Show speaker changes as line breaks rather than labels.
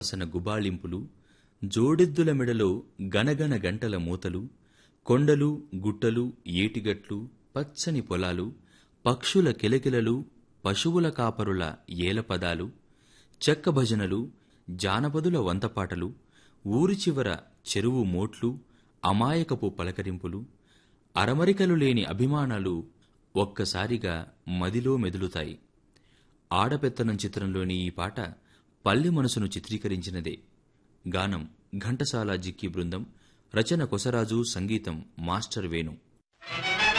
వాసన గుబాళింపులు జోడెద్దుల మెడలో గనగన గంటల మూతలు కొండలు గుట్టలు ఏటిగట్లు పచ్చని పొలాలు పక్షుల కిలకిలలు పశువుల కాపరుల ఏలపదాలు చెక్క భజనలు జానపదుల వంతపాటలు ఊరి చివర చెరువు మోట్లు అమాయకపు పలకరింపులు అరమరికలు లేని అభిమానాలు ఒక్కసారిగా మదిలో మెదులుతాయి ఆడపెత్తనం చిత్రంలోని ఈ పాట పల్లె మనసును చిత్రీకరించినదే గానం ఘంటసాల జిక్కి బృందం రచన కొసరాజు సంగీతం మాస్టర్ వేణు